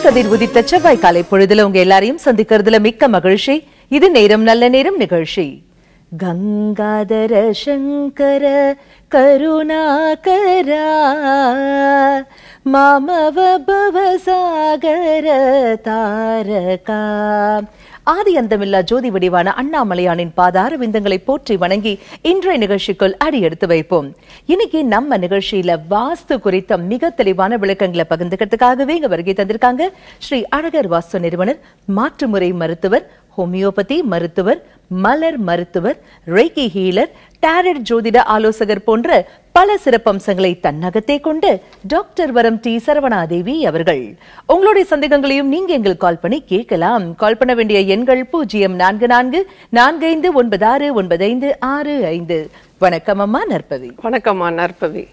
கதிர் உதித்த செவ்வாய் காலை பொழுதுல உங்க எல்லாரையும் சந்திக்கிறதுல மிக்க மகிழ்ச்சி இது நேரம் நல்ல நேரம் நிகழ்ச்சி கங்காதர சங்கர கருணாகரா மாமவ பவசாகர தாரகா ஆதி அந்தமில்லா ஜோதி வடிவான அண்ணாமலையானின் பாதார விந்தங்களை போற்றி வணங்கி இன்றைய நிகழ்ச்சிக்குள் அடி எடுத்து வைப்போம் இன்னைக்கு நம்ம நிகழ்ச்சியில வாஸ்து குறித்த மிக தெளிவான விளக்கங்களை பகிர்ந்துக்கிறதுக்காகவே இங்க வருகை தந்திருக்காங்க ஸ்ரீ அழகர் வாஸ்து நிறுவனர் மாற்றுமுறை மருத்துவர் ஹோமியோபதி மருத்துவர் மலர் மருத்துவர் ரெய்கி ஹீலர் டாரட் ஜோதிட ஆலோசகர் போன்ற பல சிறப்பம்சங்களை தன்னகத்தே கொண்டு டாக்டர் வரம் டி சரவணாதேவி அவர்கள் உங்களுடைய சந்தேகங்களையும் நீங்க எங்களுக்கு கால் பண்ணி கேட்கலாம் கால் பண்ண வேண்டிய எண்கள் பூஜ்ஜியம் நான்கு நான்கு நான்கு ஐந்து ஒன்பது ஆறு ஒன்பது ஐந்து ஆறு ஐந்து வணக்கம் அம்மா நற்பவி வணக்கம்மா நற்பவி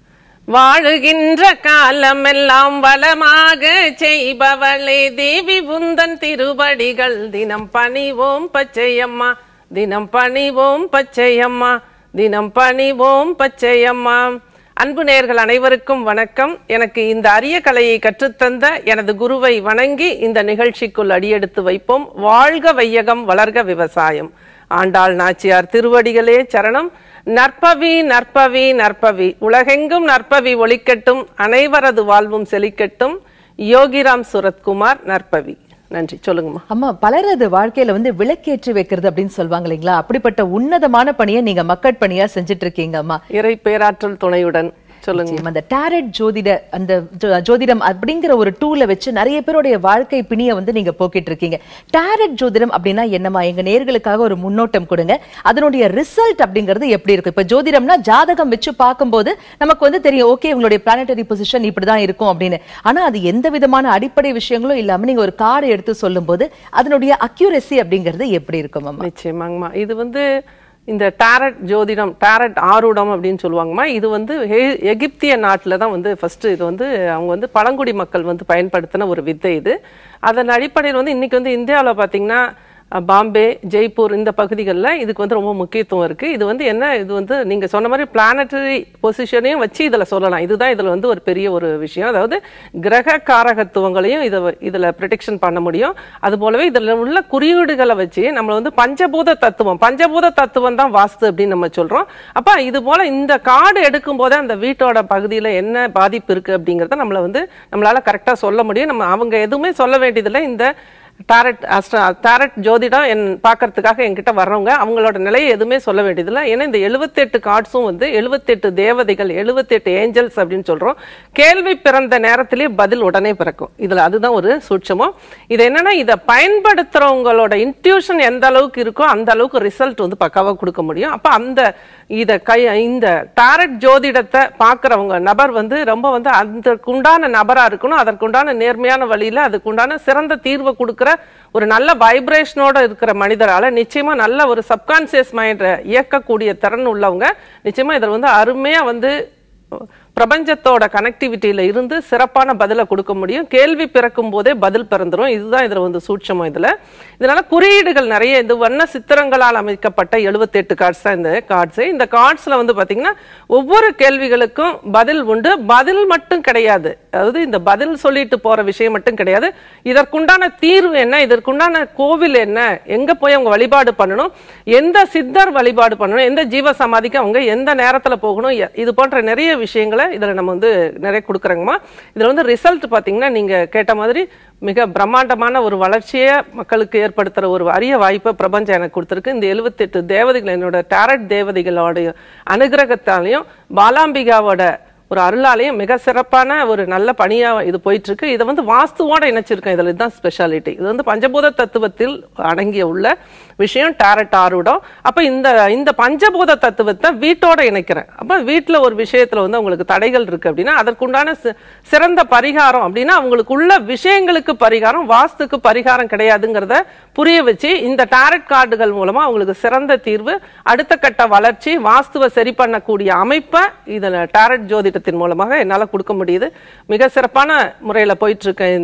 வாழுகின்ற காலமெல்லாம் வளமாக செய்பவளே தேவி உந்தன் திருவடிகள் தினம் பணிவோம் பச்சையம்மா தினம் பணிவோம் பச்சையம்மா தினம் பணிவோம் பச்சையம்மா அன்பு நேயர்கள் அனைவருக்கும் வணக்கம் எனக்கு இந்த அரிய கலையை கற்றுத்தந்த எனது குருவை வணங்கி இந்த நிகழ்ச்சிக்குள் அடியெடுத்து வைப்போம் வாழ்க வையகம் வளர்க விவசாயம் ஆண்டாள் நாச்சியார் திருவடிகளே சரணம் நற்பவி நற்பவி நற்பவி உலகெங்கும் நற்பவி ஒளிக்கட்டும் அனைவரது வாழ்வும் செழிக்கட்டும் யோகிராம் சுரத்குமார் நற்பவி நன்றி சொல்லுங்கம்மா அம்மா பலரது வாழ்க்கையில வந்து விளக்கேற்றி வைக்கிறது அப்படின்னு சொல்லுவாங்க இல்லைங்களா அப்படிப்பட்ட உன்னதமான பணியை நீங்க மக்கட் பணியா செஞ்சுட்டு இருக்கீங்க அம்மா இறை பேராற்றல் துணையுடன் சொல்லுங்க நிச்சயம். அந்த டாரட் ஜோதிட அந்த ஜோ- ஜோதிடம் அப்படிங்கிற ஒரு டூலை வச்சு நிறைய பேருடைய வாழ்க்கை பிணிய வந்து நீங்க போக்கிட்டு இருக்கீங்க டாரட் ஜோதிடம் அப்படின்னா என்னமா எங்க நேர்களுக்காக ஒரு முன்னோட்டம் கொடுங்க அதனுடைய ரிசல்ட் அப்படிங்கிறது எப்படி இருக்கு இப்ப ஜோதிடம்னா ஜாதகம் வச்சு பார்க்கும்போது நமக்கு வந்து தெரியும் ஓகே உங்களுடைய பிளானட்டரி பொசிஷன் இப்படிதான் இருக்கும் அப்படின்னு ஆனா அது எந்த விதமான அடிப்படை விஷயங்களும் இல்லாம நீங்க ஒரு கார்டு எடுத்து சொல்லும்போது அதனுடைய அக்யூரசி அப்படிங்கிறது எப்படி இருக்கும் அம்மா நிச்சயமாங்கம்மா இது வந்து இந்த டாரட் ஜோதிடம் டாரட் ஆரூடம் அப்படின்னு சொல்லுவாங்கம்மா இது வந்து எ- எகிப்திய நாட்டில் தான் வந்து ஃபர்ஸ்ட் இது வந்து அவங்க வந்து பழங்குடி மக்கள் வந்து பயன்படுத்தின ஒரு வித்தை இது அதன் அடிப்படையில் வந்து இன்னைக்கு வந்து இந்தியாவில் பார்த்தீங்கன்னா அஹ், பாம்பே ஜெய்ப்பூர் இந்த பகுதிகளில் இதுக்கு வந்து ரொம்ப முக்கியத்துவம் இருக்கு இது வந்து என்ன இது வந்து நீங்க சொன்ன மாதிரி பிளானட்டரி பொசிஷனையும் வச்சு இதில் சொல்லலாம் இதுதான் இதில் வந்து ஒரு பெரிய ஒரு விஷயம் அதாவது கிரக காரகத்துவங்களையும் இதை இதில் ப்ரிடிக்ஷன் பண்ண முடியும் அது போலவே இதில் உள்ள குறியீடுகளை வச்சு நம்ம வந்து பஞ்சபூத தத்துவம் பஞ்சபூத தத்துவம் தான் வாஸ்து அப்படின்னு நம்ம சொல்றோம் அப்ப இது போல இந்த கார்டு எடுக்கும் போதே அந்த வீட்டோட பகுதியில் என்ன பாதிப்பு இருக்கு அப்படிங்கிறத நம்மள வந்து நம்மளால கரெக்டாக சொல்ல முடியும் நம்ம அவங்க எதுவுமே சொல்ல வேண்டியதில்லை இந்த டாரட் அஸ்ட்ரா டாரட் ஜோதிடம் என் பார்க்கறதுக்காக என்கிட்ட வர்றவங்க அவங்களோட நிலையை எதுவுமே சொல்ல வேண்டியதில்லை ஏன்னா இந்த எழுபத்தெட்டு கார்ட்ஸும் வந்து எழுபத்தெட்டு தேவதைகள் எழுபத்தெட்டு ஏஞ்சல்ஸ் அப்படின்னு சொல்றோம் கேள்வி பிறந்த நேரத்திலேயே பதில் உடனே பிறக்கும் இதுல அதுதான் ஒரு சூட்சமம் இது என்னன்னா இதை பயன்படுத்துறவங்களோட இன்ட்யூஷன் எந்த அளவுக்கு இருக்கோ அந்த அளவுக்கு ரிசல்ட் வந்து பக்காவா கொடுக்க முடியும் அப்ப அந்த இத கை இந்த டாரட் ஜோதிடத்தை பார்க்கறவங்க நபர் வந்து ரொம்ப வந்து அதற்குண்டான நபரா இருக்கணும் அதற்குண்டான நேர்மையான வழியில அதுக்குண்டான சிறந்த தீர்வை கொடுக்கிற ஒரு நல்ல வைப்ரேஷனோட இருக்கிற மனிதரால நிச்சயமா நல்ல ஒரு சப்கான்சியஸ் மைண்டை இயக்கக்கூடிய திறன் உள்ளவங்க நிச்சயமா இதில் வந்து அருமையா வந்து பிரபஞ்சத்தோட கனெக்டிவிட்டியில இருந்து சிறப்பான பதிலை கொடுக்க முடியும் கேள்வி பிறக்கும் போதே பதில் பிறந்துரும் இதுதான் இதுல வந்து சூட்சமம் இதுல இதனால குறியீடுகள் நிறைய இந்த வண்ண சித்திரங்களால் அமைக்கப்பட்ட 78 கார்ட்ஸ் தான் இந்த கார்ட்ஸ் இந்த கார்ட்ஸ்ல வந்து பாத்தீங்கன்னா ஒவ்வொரு கேள்விகளுக்கும் பதில் உண்டு பதில் மட்டும் கிடையாது அதாவது இந்த பதில் சொல்லிட்டு போற விஷயம் மட்டும் கிடையாது இதற்குண்டான தீர்வு என்ன இதற்குண்டான கோவில் என்ன எங்க போய் அவங்க வழிபாடு பண்ணணும் எந்த சித்தர் வழிபாடு பண்ணணும் எந்த ஜீவ சமாதிக்கு அவங்க எந்த நேரத்துல போகணும் எ- இது போன்ற நிறைய விஷயங்களை இதுல நம்ம வந்து நிறைய கொடுக்குறோங்கம்மா இதுல வந்து ரிசல்ட் பாத்தீங்கன்னா நீங்க கேட்ட மாதிரி மிக பிரம்மாண்டமான ஒரு வளர்ச்சியை மக்களுக்கு ஏற்படுத்துற ஒரு அரிய வாய்ப்பை பிரபஞ்சம் எனக்கு கொடுத்துருக்கு இந்த 78 தேவதைகள் என்னோட டாரட் தேவதைகளோட அனுகிரகத்தாலையும் பாலாம்பிகாவோட ஒரு அருளாலையும் மிக சிறப்பான ஒரு நல்ல பணியா இது போயிட்டு இருக்கு இதை வந்து வாஸ்துவோட இணைச்சிருக்கேன் இதுல இதுதான் ஸ்பெஷாலிட்டி இது வந்து பஞ்சபூத தத்துவத்தில் அடங்கிய உள்ள விஷயம் டாரட் ஆரூடம் அப்ப இந்த இந்த பஞ்சபூத தத்துவத்தை வீட்டோட இணைக்கிறேன் அப்ப வீட்டுல ஒரு விஷயத்துல வந்து உங்களுக்கு தடைகள் இருக்கு அப்படின்னா அதற்குண்டான சி- சிறந்த பரிகாரம் அப்படின்னா அவங்களுக்கு உள்ள விஷயங்களுக்கு பரிகாரம் வாஸ்துக்கு பரிகாரம் கிடையாதுங்கிறத புரிய வச்சு இந்த டாரட் கார்டுகள் மூலமா அவங்களுக்கு சிறந்த தீர்வு அடுத்த கட்ட வளர்ச்சி வாஸ்துவை சரி பண்ணக்கூடிய அமைப்பை இதுல டாரட் ஜோதிடத்தின் மூலமாக என்னால கொடுக்க முடியுது மிக சிறப்பான முறையில போயிட்டு இருக்க இந்த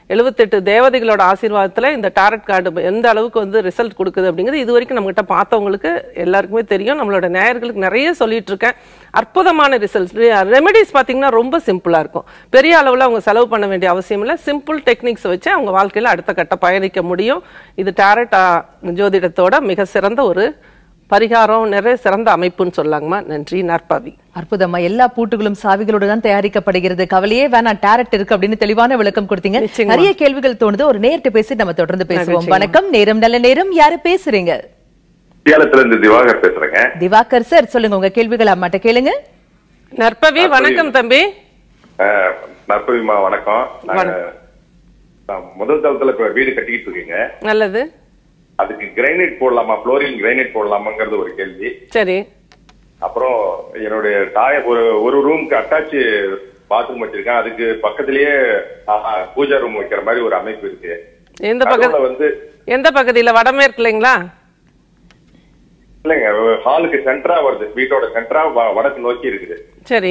எழுபத்தெட்டு தேவதைகளோட ஆசீர்வாதத்துல இந்த டாரட் கார்டு எந்த அளவுக்கு வந்து ரிசல்ட் கொடுக்குது அப்படிங்கிறது இது வரைக்கும் நம்மகிட்ட பார்த்தவங்களுக்கு எல்லாருக்குமே தெரியும் நம்மளோட நேயர்களுக்கு நிறைய சொல்லிட்டு இருக்கேன் அற்புதமான ரிசல்ட்ஸ் ரெமெடிஸ் பார்த்தீங்கன்னா ரொம்ப சிம்பிளா இருக்கும் பெரிய அளவுல அவங்க செலவு பண்ண வேண்டிய அவசியம் இல்லை சிம்பிள் டெக்னிக்ஸ் வச்சு அவங்க வாழ்க்கையில அடுத்த கட்ட பயணிக்க முடியும் இது டாரட் ஜோதிடத்தோட மிக சிறந்த ஒரு பரிகாரம் நிறைய சிறந்த அமைப்புன்னு சொல்லாங்கம்மா நன்றி நற்பவி அற்புதமா எல்லா பூட்டுகளும் சாவிகளோடு தான் தயாரிக்கப்படுகிறது கவலையே வேணாம் டேரட் இருக்கு அப்படின்னு தெளிவான விளக்கம் கொடுத்தீங்க நிச்சயமா. நிறைய கேள்விகள் தோணுது ஒரு நேர்கிட்ட பேசி நம்ம தொடர்ந்து பேசுவோம் நிச்சயமா. வணக்கம் நேரம் நல்ல நேரம் யாரு பேசுறீங்க சேலத்துல இருந்து திவாகர் பேசுறேங்க திவாகர் சார் சொல்லுங்க உங்க கேள்விகள் அம்மாட்ட கேளுங்க நற்பவி வணக்கம் தம்பி அஹ், நற்பவிமா வணக்கம் நாங்க நான் முதல் தளத்துல இப்ப வீடு கட்டிக்கிட்டு இருக்கீங்க நல்லது அதுக்கு கிரைனைட் போடலாமா புளோரின் கிரைனைட் போடலாமாங்கிறது ஒரு கேள்வி சரி அப்புறம் என்னுடைய தாய ஒரு ஒரு ரூமுக்கு அட்டாச் பாத்ரூம் வச்சிருக்கேன் அதுக்கு பக்கத்திலேயே ஆஹ், பூஜா ரூம் வைக்கிற மாதிரி ஒரு அமைப்பு இருக்கு எந்த நடுவுல பக்கத்து வந்து எந்த பகுதியில வடமேற்கு இல்லைங்களா இல்லைங்க ஹாலுக்கு சென்டரா வருது வீட்டோட சென்டரா வடக்கு நோக்கி இருக்குது சரி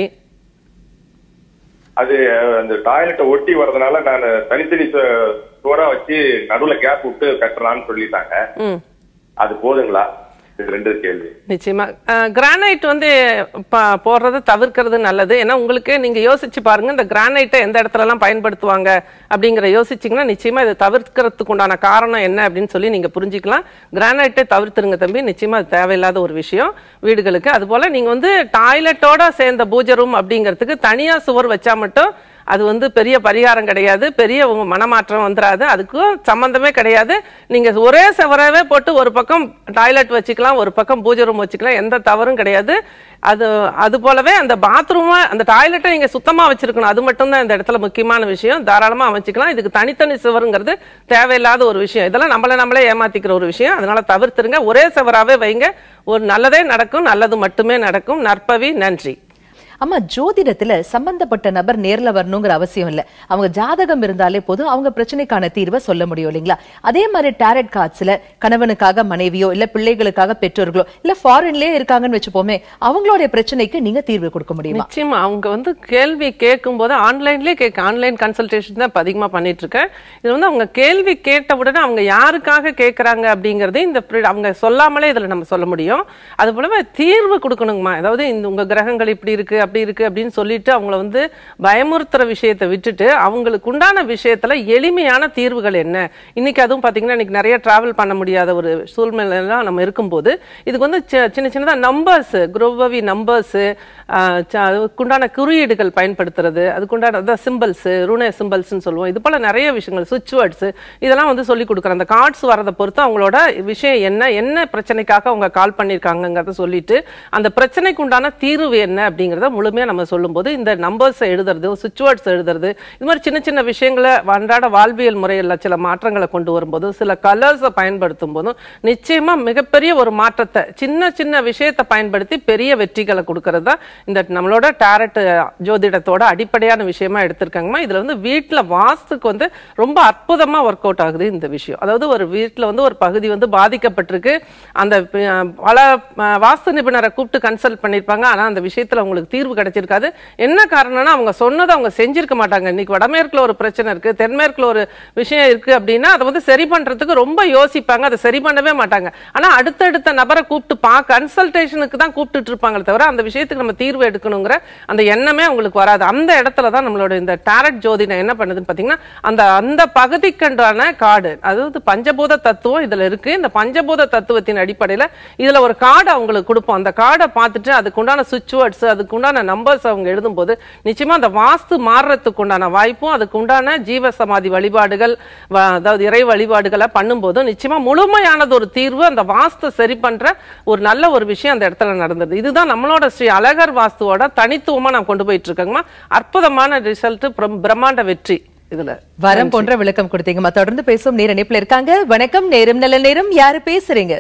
அது அஹ், அந்த டாய்லெட்டை ஒட்டி வர்றதுனால நான் தனித்தனி சுவரா வச்சு நடுவுல கேப் விட்டு கட்டுறான்னு சொல்லிட்டாங்க ம் அது போதுங்களா இது ரெண்டு கேள்வி நிச்சயமா கிரானைட் வந்து ப- போடுறதை தவிர்க்கிறது நல்லது ஏன்னா உங்களுக்கு நீங்க யோசிச்சு பாருங்க இந்த கிரானைட்டை எந்த இடத்துல எல்லாம் பயன்படுத்துவாங்க அப்படிங்கிற யோசிச்சீங்கன்னா நிச்சயமா இதை தவிர்க்கிறதுக்கு உண்டான காரணம் என்ன அப்படின்னு சொல்லி நீங்க புரிஞ்சுக்கலாம் கிரானைட்டை தவிர்த்துருங்க தம்பி நிச்சயமா அது தேவையில்லாத ஒரு விஷயம் வீடுகளுக்கு அதுபோல நீங்க வந்து டாய்லெட்டோட சேர்ந்த பூஜை ரூம் அப்படிங்கிறதுக்கு தனியா சுவர் வச்சா மட்டும் அது வந்து பெரிய பரிகாரம் கிடையாது பெரிய உங்க மனமாற்றம் வந்துடாது அதுக்கும் சம்பந்தமே கிடையாது நீங்க ஒரே செவரவே போட்டு ஒரு பக்கம் டாய்லெட் வச்சுக்கலாம் ஒரு பக்கம் பூஜை ரூம் வச்சுக்கலாம் எந்த தவறும் கிடையாது அது அது போலவே அந்த பாத்ரூமை அந்த டாய்லெட்டை நீங்க சுத்தமா வச்சிருக்கணும் அது மட்டும்தான் இந்த இடத்துல முக்கியமான விஷயம் தாராளமா அமைச்சுக்கலாம் இதுக்கு தனித்தனி சுவருங்கிறது தேவையில்லாத ஒரு விஷயம் இதெல்லாம் நம்மள நம்மளே ஏமாத்திக்கிற ஒரு விஷயம் அதனால தவிர்த்துருங்க ஒரே செவராவே வைங்க ஒரு நல்லதே நடக்கும் நல்லது மட்டுமே நடக்கும் நற்பவி நன்றி அம்மா ஜோதிடத்துல சம்பந்தப்பட்ட நபர் நேர்ல வரணுங்கிற அவசியம் இல்ல அவங்க ஜாதகம் இருந்தாலே போதும் அவங்க பிரச்சனைக்கான தீர்வை சொல்ல முடியும் இல்லைங்களா அதே மாதிரி டேரட் கார்ட்ஸ்ல கணவனுக்காக மனைவியோ இல்ல பிள்ளைகளுக்காக பெற்றோர்களோ இல்ல ஃபாரின்லயே இருக்காங்கன்னு வச்சுப்போமே அவங்களுடைய பிரச்சனைக்கு நீங்க தீர்வு கொடுக்க முடியுமா நிச்சயமா அவங்க வந்து கேள்வி கேட்கும் போது ஆன்லைன்லயே கேட்க ஆன்லைன் கன்சல்டேஷன் தான் இப்ப அதிகமா பண்ணிட்டு இருக்கேன் இது வந்து அவங்க கேள்வி கேட்ட உடனே அவங்க யாருக்காக கேட்கறாங்க அப்படிங்கறது இந்த pri- அவங்க சொல்லாமலே இதுல நம்ம சொல்ல முடியும் அது போலவே தீர்வு கொடுக்கணுங்கம்மா அதாவது இந்த உங்க கிரகங்கள் இப்படி இருக்கு அப்படி இருக்கு அப்படின்னு சொல்லிட்டு அவங்கள வந்து பயமுறுத்துற விஷயத்தை விட்டுட்டு அவங்களுக்கு உண்டான விஷயத்துல எளிமையான தீர்வுகள் என்ன இன்னைக்கு அதுவும் பாத்தீங்கன்னா இன்னைக்கு நிறைய டிராவல் பண்ண முடியாத ஒரு சூழ்நிலையெல்லாம் நம்ம இருக்கும்போது இதுக்கு வந்து சி- சின்ன சின்னதா நம்பர்ஸ் குரோபவி நம்பர்ஸ் அதுக்குண்டான குறியீடுகள் பயன்படுத்துறது அதுக்குண்டான அதான் சிம்பிள்ஸ் ருண சிம்பிள்ஸ்னு சொல்லுவோம் இது போல நிறைய விஷயங்கள் சுவிட்ச் வேர்ட்ஸ் இதெல்லாம் வந்து சொல்லி கொடுக்குறேன் அந்த கார்ட்ஸ் வரதை பொறுத்து அவங்களோட விஷயம் என்ன என்ன பிரச்சனைக்காக அவங்க கால் பண்ணியிருக்காங்கங்கிறத சொல்லிட்டு அந்த பிரச்சனைக்கு உண்டான தீர்வு என்ன அப்படிங்கிறத முழுமையா நம்ம சொல்லும்போது இந்த நம்பர்ஸ் எழுதுறது சுவிட்ச் வேர்ட்ஸ் எழுதுறது இது மாதிரி சின்ன சின்ன விஷயங்களை அன்றாட வாழ்வியல் முறையில் சில மாற்றங்களை கொண்டு வரும்போதும் சில கலர்ஸை பயன்படுத்தும் போதும் நிச்சயமா மிகப்பெரிய ஒரு மாற்றத்தை சின்ன சின்ன விஷயத்தை பயன்படுத்தி பெரிய வெற்றிகளை கொடுக்கறது தான் இந்த நம்மளோட டேரட் ஜோதிடத்தோட அடிப்படையான விஷயமா எடுத்திருக்காங்கம்மா இதுல வந்து வீட்டுல வாஸ்துக்கு வந்து ரொம்ப அற்புதமா ஒர்க் அவுட் ஆகுது இந்த விஷயம் அதாவது ஒரு வீட்டுல வந்து ஒரு பகுதி வந்து பாதிக்கப்பட்டிருக்கு அந்த அஹ், பல அஹ், வாஸ்து நிபுணரை கூப்பிட்டு கன்சல்ட் பண்ணியிருப்பாங்க ஆனா அந்த விஷயத்துல அவங்களுக்கு தீர்வு கிடைச்சிருக்காது என்ன காரணம்னா அவங்க சொன்னதை அவங்க செஞ்சிருக்க மாட்டாங்க இன்னைக்கு வடமேற்குல ஒரு பிரச்சனை இருக்கு தென்மேற்குல ஒரு விஷயம் இருக்கு அப்படின்னா அதை வந்து சரி பண்றதுக்கு ரொம்ப யோசிப்பாங்க அதை சரி பண்ணவே மாட்டாங்க ஆனா அடுத்தடுத்த நபரை கூப்பிட்டு பா கன்சல்டேஷனுக்கு தான் கூப்பிட்டுட்டு இருப்பாங்களே தவிர அந்த விஷயத்துக்கு நம்ம தீர்வு எடுக்கணுங்கிற அந்த எண்ணமே அவங்களுக்கு வராது அந்த இடத்துல தான் நம்மளோட இந்த டேரட் ஜோதிடம் என்ன பண்ணுதுன்னு பாத்தீங்கன்னா அந்த அந்த பகுதிக்கண்டான கார்டு அதாவது பஞ்சபூத தத்துவம் இதுல இருக்கு இந்த பஞ்சபூத தத்துவத்தின் அடிப்படையில இதுல ஒரு கார்டு அவங்களுக்கு கொடுப்போம் அந்த கார்டை பார்த்துட்டு அதுக்குண்டான சுவிட்ச் வேர்ட்ஸ் அதுக்குண்டான நம்பர்ஸ் அவங்க எழுதும்போது நிச்சயமா அந்த வாஸ்து மாறுறதுக்கு உண்டான வாய்ப்பும் அதுக்கு உண்டான ஜீவ சமாதி வழிபாடுகள் வ- அதாவது இறை வழிபாடுகளை பண்ணும்போது நிச்சயமா முழுமையானது ஒரு தீர்வு அந்த வாஸ்து சரி பண்ற ஒரு நல்ல ஒரு விஷயம் அந்த இடத்துல நடந்தது இதுதான் நம்மளோட ஸ்ரீ அழகர் வாஸ்துவோட தனித்துவமா நான் கொண்டு போயிட்டு இருக்கேங்கம்மா அற்புதமான ரிசல்ட் பிரம்மாண்ட வெற்றி இதுல வரம் போன்ற விளக்கம் கொடுத்தீங்கம்மா தொடர்ந்து பேசும் நேர இணைப்புல இருக்காங்க வணக்கம் நேரம் நல்ல நேரம் யாரு பேசுறீங்க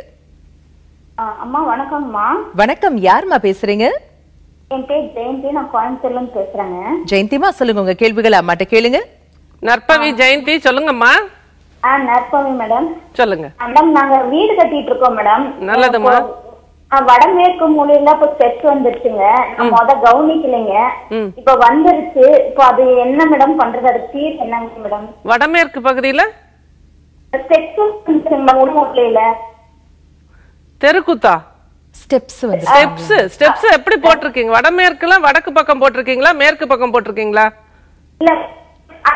ஆ, அம்மா வணக்கம்மா வணக்கம் யாரும்மா பேசுறீங்க என் பேர் ஜெயந்தி நான் கோயம்புத்தூர்ல இருந்து பேசுறேங்க ஜெயந்திமா சொல்லுங்க உங்க கேள்விகளை அம்மாட்ட கேளுங்க நற்பவி ஜெயந்தி சொல்லுங்கம்மா ஆ நற்பவி மேடம் சொல்லுங்க மேடம் நாங்க வீடு கட்டிட்டு இருக்கோம் மேடம் நல்லதும்மா. இப்போ ஆ, வடமேற்கு மூலையில இப்ப ஸ்டெப்ஸ் வந்துருச்சுங்க நான் முத கவனிக்கலைங்க ம். இப்ப வந்துருச்சு இப்போ அது என்ன மேடம் பண்றது அது தீர் என்னங்க மேடம் வடமேற்கு பகுதியில ஸ்டெப்ஸ் வந்துருச்சுங்களா உள் மூலையில தெருக்குத்தா ஸ்டெப்ஸ் வந்து ஸ்டெப்ஸ் ஸ்டெப்ஸ் எப்படி போட்டிருக்கீங்க வடமேற்குல வடக்கு பக்கம் போட்டிருக்கீங்களா மேற்கு பக்கம் போட்டிருக்கீங்களா இல்ல அ,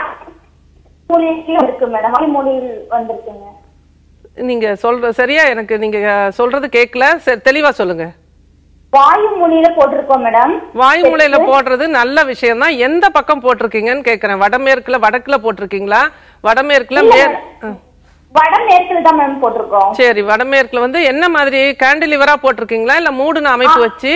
மூலையில இருக்கு மேடம் வாயு மூலையில் வந்திருக்குங்க நீங்க சொல்ற சரியா எனக்கு நீங்க சொல்றது கேட்கல சரி, தெளிவா சொல்லுங்க வாயு மூலையில போட்டிருக்கோம் மேடம் வாயு மூலையில போடுறது நல்ல விஷயம் தான் எந்த பக்கம் போட்டிருக்கீங்கன்னு கேக்குறேன் வடமேற்குல வடக்குல போட்டிருக்கீங்களா வடமேற்குல மேற் ஆ. வடமேற்குல தான் மேம் போட்டிருக்கோம் சரி வடமேற்குல வந்து என்ன மாதிரி கேண்டிலிவரா போட்டிருக்கீங்களா இல்ல மூடுன அமைப்பு வச்சு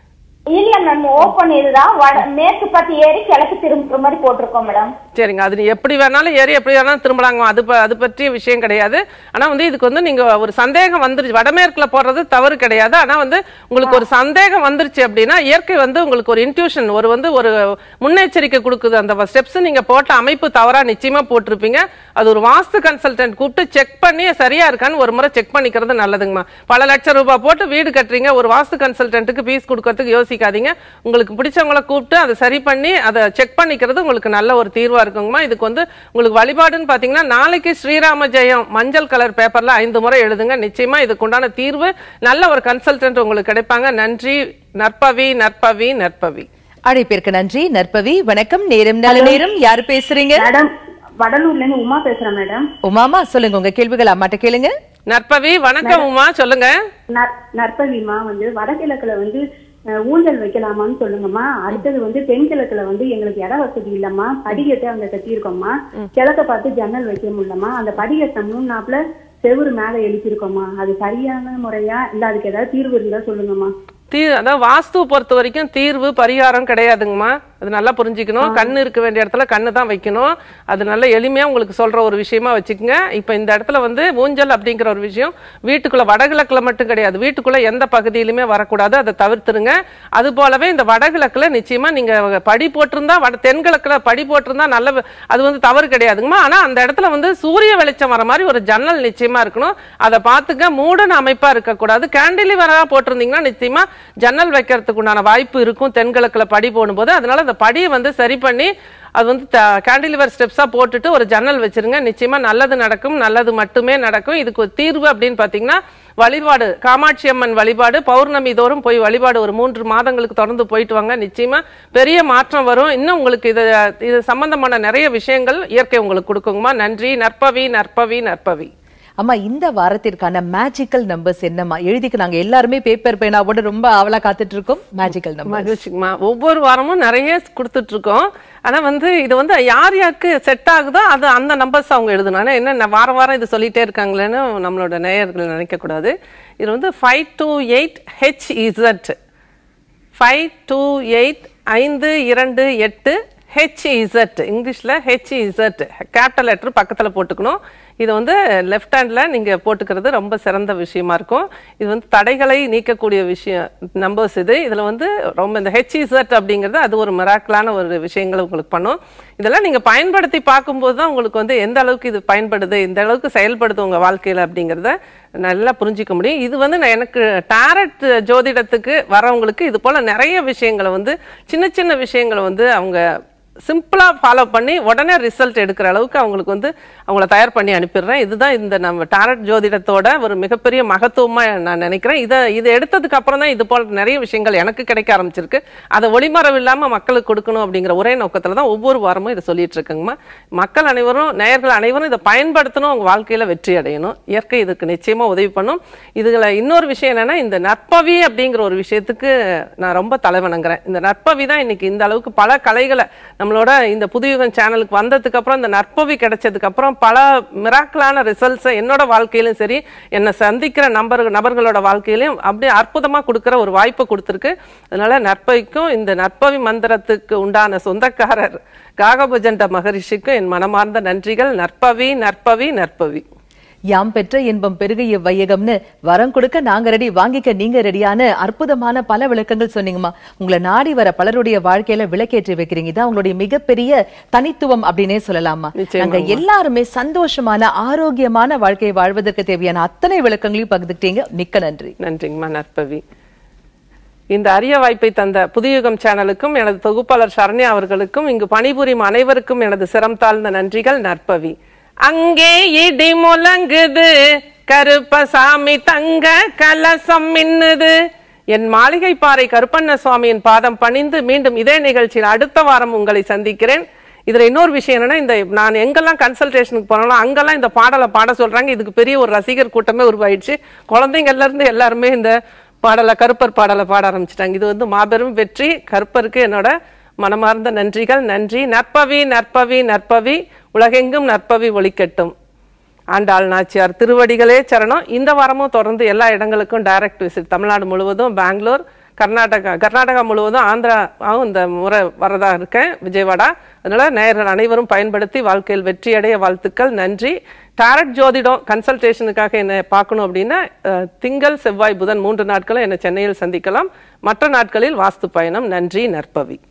இல்ல மேம் ஓப்பன் இதுதான் வட மேற்கு பார்த்து ஏறி கிழக்கு திரும்புற மாதிரி போட்டிருக்கோம் மேடம் சரிங்க அது நீ எப்படி வேணாலும் ஏறி எப்படி வேணாலும் திரும்பலாங்க அது ப- அது பற்றிய விஷயம் கிடையாது ஆனா வந்து இதுக்கு வந்து நீங்க ஒரு சந்தேகம் வந்துருச்சு வடமேற்குல போடுறது தவறு கிடையாது ஆனா வந்து உங்களுக்கு ஒரு சந்தேகம் வந்துருச்சு அப்படின்னா இயற்கை வந்து உங்களுக்கு ஒரு இன்ட்யூஷன் ஒரு வந்து ஒரு முன்னெச்சரிக்கை கொடுக்குது அந்த ஸ்டெப்ஸ் நீங்க போட்ட அமைப்பு தவறா நிச்சயமா போட்டிருப்பீங்க அது ஒரு வாஸ்து கன்சல்டன்ட் கூப்பிட்டு செக் பண்ணி சரியா இருக்கான்னு ஒரு முறை செக் பண்ணிக்கிறது நல்லதுங்கம்மா பல லட்சம் ரூபாய் போட்டு வீடு கட்டுறீங்க ஒரு வாஸ்து கன்சல்டன்ட்டுக்கு ஃபீஸ் கொடுக்கறதுக்கு யோசிக்காதீங்க உங்களுக்கு பிடிச்சவங்கள கூப்பிட்டு அதை சரி பண்ணி அதை செக் பண்ணிக்கிறது உங்களுக்கு நல்ல ஒரு தீர்வா இருக்குங்கம்மா இதுக்கு வந்து உங்களுக்கு வழிபாடுன்னு பாத்தீங்கன்னா நாளைக்கு ஸ்ரீராம ஜெயம் மஞ்சள் கலர் பேப்பர்ல ஐந்து முறை எழுதுங்க நிச்சயமா இதுக்கு உண்டான தீர்வு நல்ல ஒரு கன்சல்டன்ட் உங்களுக்கு கிடைப்பாங்க நன்றி நற்பவி நற்பவி நற்பவி அழைப்பிற்கு நன்றி நற்பவி வணக்கம் நேரம் நல்ல நேரம் யாரு பேசுறீங்க மேடம் வடலூர்ல இருந்து உமா பேசுறேன் மேடம் உமாமா சொல்லுங்க உங்க கேள்விகள் அம்மாட்ட கேளுங்க நற்பவி வணக்கம் உமா சொல்லுங்க நற்- நற்பவிமா வந்து வடகிழக்குல வந்து அஹ், ஊஞ்சல் வைக்கலாமான்னு சொல்லுங்கம்மா அடுத்தது வந்து தென்கிழக்குல வந்து எங்களுக்கு இட வசதி இல்லம்மா படிக்கட்டு அங்க கட்டியிருக்கோம்மா கிழக்க பார்த்து ஜன்னல் வைக்க முடியலம்மா அந்த படிக்கட்டை மூணாப்புல செவுரு மேல எழுப்பியிருக்கோம்மா அது சரியான முறையா இல்ல அதுக்கு ஏதாவது தீர்வு இருந்தா சொல்லுங்கம்மா தீ அதாவது வாஸ்து பொறுத்த வரைக்கும் தீர்வு பரிகாரம் கிடையாதுங்கம்மா அது நல்லா புரிஞ்சுக்கணும் கண்ணு இருக்க வேண்டிய இடத்துல கண்ணு தான் வைக்கணும் அது நல்ல எளிமையா உங்களுக்கு சொல்ற ஒரு விஷயமா வச்சுக்கோங்க இப்போ இந்த இடத்துல வந்து ஊஞ்சல் அப்படிங்கிற ஒரு விஷயம் வீட்டுக்குள்ள வடகிழக்குல மட்டும் கிடையாது வீட்டுக்குள்ள எந்த பகுதியிலுமே வரக்கூடாது அதை தவிர்த்துருங்க அது போலவே இந்த வடகிழக்குல நிச்சயமா நீங்க படி போட்டிருந்தா வட தென்கிழக்குல படி போட்டிருந்தா நல்ல வி- அது வந்து தவறு கிடையாதுங்கம்மா ஆனா அந்த இடத்துல வந்து சூரிய வெளிச்சம் வர மாதிரி ஒரு ஜன்னல் நிச்சயமா இருக்கணும் அதை பார்த்துக்க மூடன அமைப்பா இருக்கக்கூடாது கேண்டிலிவரா போட்டிருந்தீங்கன்னா நிச்சயமா ஜன்னல் வைக்கிறதுக்கு உண்டான வாய்ப்பு இருக்கும் தென்கிழக்குல படி போடும்போது அதனால அந்த படியை வந்து சரி பண்ணி அது வந்து கேண்டிலிவர் ஸ்டெப்ஸா போட்டுட்டு ஒரு ஜன்னல் வச்சிருங்க நிச்சயமா நல்லது நடக்கும் நல்லது மட்டுமே நடக்கும் இதுக்கு ஒரு தீர்வு அப்படின்னு பாத்தீங்கன்னா வழிபாடு காமாட்சி அம்மன் வழிபாடு பௌர்ணமி தோறும் போய் வழிபாடு ஒரு மூன்று மாதங்களுக்கு தொடர்ந்து போயிட்டு வாங்க நிச்சயமா பெரிய மாற்றம் வரும் இன்னும் உங்களுக்கு இது இது சம்பந்தமான நிறைய விஷயங்கள் இயற்கை உங்களுக்கு கொடுக்குங்கம்மா நன்றி நற்பவி நற்பவி நற்பவி அம்மா இந்த வாரத்திற்கான மேஜிக்கல் நம்பர்ஸ் என்னம்மா எழுதிக்கு நாங்க எல்லாருமே பேப்பர் பேனாவோட ரொம்ப ஆவலா காத்துட்டு இருக்கோம் மேஜிக்கல் நம்பர் மகிழ்ச்சிங்கம்மா ஒவ்வொரு வாரமும் நிறைய கொடுத்துட்டு இருக்கோம் ஆனா வந்து இது வந்து யார் யாருக்கு செட் ஆகுதோ அது அந்த நம்பர்ஸ் அவங்க எழுதணும் ஆனா என்ன நான் வாரம் வாரம் இது சொல்லிட்டே இருக்காங்களேன்னு நம்மளோட நேயர்கள் நினைக்க கூடாது இது வந்து five two eight H Z five two eight ஐந்து இரண்டு எட்டு ஹெச் இசட் இங்கிலீஷில் ஹெச் இசட் கேபிட்டல் லெட்டர் பக்கத்தில் போட்டுக்கணும் இது வந்து லெஃப்ட் ஹேண்டில் நீங்கள் போட்டுக்கிறது ரொம்ப சிறந்த விஷயமா இருக்கும் இது வந்து தடைகளை நீக்கக்கூடிய விஷயம் நம்பர்ஸ் இது இதில் வந்து ரொம்ப இந்த ஹெச் இசட் அப்படிங்கிறது அது ஒரு மிராக்கலான ஒரு விஷயங்களை உங்களுக்கு பண்ணும் இதெல்லாம் நீங்கள் பயன்படுத்தி பார்க்கும்போது தான் உங்களுக்கு வந்து எந்த அளவுக்கு இது பயன்படுது எந்த அளவுக்கு செயல்படுது உங்கள் வாழ்க்கையில் அப்படிங்கிறத நல்லா புரிஞ்சிக்க முடியும் இது வந்து நான் எனக்கு டேரட் ஜோதிடத்துக்கு வரவங்களுக்கு இது போல நிறைய விஷயங்களை வந்து சின்ன சின்ன விஷயங்களை வந்து அவங்க சிம்பிளா ஃபாலோ பண்ணி உடனே ரிசல்ட் எடுக்கிற அளவுக்கு அவங்களுக்கு வந்து அவங்கள தயார் பண்ணி அனுப்பிடுறேன் இதுதான் இந்த நம்ம டாரட் ஜோதிடத்தோட ஒரு மிகப்பெரிய மகத்துவமா நான் நினைக்கிறேன் இதை இதை எடுத்ததுக்கு அப்புறம் தான் இது போல நிறைய விஷயங்கள் எனக்கு கிடைக்க ஆரம்பிச்சிருக்கு அதை ஒளிமறைவு இல்லாம மக்களுக்கு கொடுக்கணும் அப்படிங்கிற ஒரே நோக்கத்துல தான் ஒவ்வொரு வாரமும் இதை சொல்லிட்டு இருக்கேங்கம்மா மக்கள் அனைவரும் நேயர்கள் அனைவரும் இதை பயன்படுத்தணும் அவங்க வாழ்க்கையில வெற்றி அடையணும் இயற்கை இதுக்கு நிச்சயமா உதவி பண்ணும் இதுல இன்னொரு விஷயம் என்னன்னா இந்த நற்பவி அப்படிங்கிற ஒரு விஷயத்துக்கு நான் ரொம்ப தலைவணங்குறேன் இந்த நற்பவி தான் இன்னைக்கு இந்த அளவுக்கு பல கலைகளை நம்மளோட இந்த புதுயுகம் சேனலுக்கு வந்ததுக்கு அப்புறம் இந்த நற்பவி கிடைச்சதுக்கு அப்புறம் பல மிராக்கலான ரிசல்ட்ஸை என்னோட வாழ்க்கையிலும் சரி என்னை சந்திக்கிற நபர் நபர்களோட வாழ்க்கையிலும் அப்படியே அற்புதமா கொடுக்கிற ஒரு வாய்ப்பை கொடுத்துருக்கு அதனால நற்பவிக்கும் இந்த நற்பவி மந்திரத்துக்கு உண்டான சொந்தக்காரர் காகபுஜண்ட மகரிஷிக்கும் என் மனமார்ந்த நன்றிகள் நற்பவி நற்பவி நற்பவி யாம் பெற்ற இன்பம் பெருகிய வையகம்னு வரம் கொடுக்க நாங்க ரெடி வாங்கிக்க நீங்க ரெடியான அற்புதமான பல விளக்கங்கள் சொன்னீங்கம்மா உங்களை நாடி வர பலருடைய வாழ்க்கையில விளக்கேற்றி வைக்கிறீங்க இதான் உங்களுடைய மிகப்பெரிய தனித்துவம் அப்படின்னே சொல்லலாமா நிச்சயமா. நாங்க எல்லாருமே சந்தோஷமான ஆரோக்கியமான வாழ்க்கையை வாழ்வதற்கு தேவையான அத்தனை விளக்கங்களையும் பகிர்ந்துக்கிட்டீங்க மிக்க நன்றி நன்றிங்கம்மா நற்பவி இந்த அரிய வாய்ப்பை தந்த புதியுகம் சேனலுக்கும் எனது தொகுப்பாளர் சரண்யா அவர்களுக்கும் இங்கு பணிபுரியும் அனைவருக்கும் எனது சிரம் தாழ்ந்த நன்றிகள் நற்பவி அங்கே இடி முழங்குது கருப்பசாமி தங்க கலசம் மின்னுது என் மாளிகை பாறை கருப்பண்ண சுவாமியின் பாதம் பணிந்து மீண்டும் இதே நிகழ்ச்சியில் அடுத்த வாரம் உங்களை சந்திக்கிறேன் இதுல இன்னொரு விஷயம் என்னன்னா இந்த நான் எங்கெல்லாம் கன்சல்டேஷனுக்கு போனாலும் அங்கெல்லாம் இந்த பாடலை பாட சொல்றாங்க இதுக்கு பெரிய ஒரு ரசிகர் கூட்டமே உருவாயிடுச்சு குழந்தைங்கள்ல இருந்து எல்லாருமே இந்த பாடலை கருப்பர் பாடலை பாட ஆரம்பிச்சிட்டாங்க இது வந்து மாபெரும் வெற்றி கருப்பருக்கு என்னோட மனமார்ந்த நன்றிகள் நன்றி நற்பவி நற்பவி நற்பவி உலகெங்கும் நற்பவி ஒளிக்கட்டும் ஆண்டாள் நாச்சியார் திருவடிகளே சரணம் இந்த வாரமும் தொடர்ந்து எல்லா இடங்களுக்கும் டைரக்ட் விசிட் தமிழ்நாடு முழுவதும் பெங்களூர் கர்நாடகா கர்நாடகா முழுவதும் ஆந்திராவும் இந்த முறை வரதா இருக்கேன் விஜயவாடா அதனால நேயர்கள் அனைவரும் பயன்படுத்தி வாழ்க்கையில் வெற்றியடைய வாழ்த்துக்கள் நன்றி டாரட் ஜோதிடம் கன்சல்டேஷனுக்காக என்னை பார்க்கணும் அப்படின்னா அஹ், திங்கள் செவ்வாய் புதன் மூன்று நாட்களும் என்னை சென்னையில் சந்திக்கலாம் மற்ற நாட்களில் வாஸ்து பயணம் நன்றி நற்பவி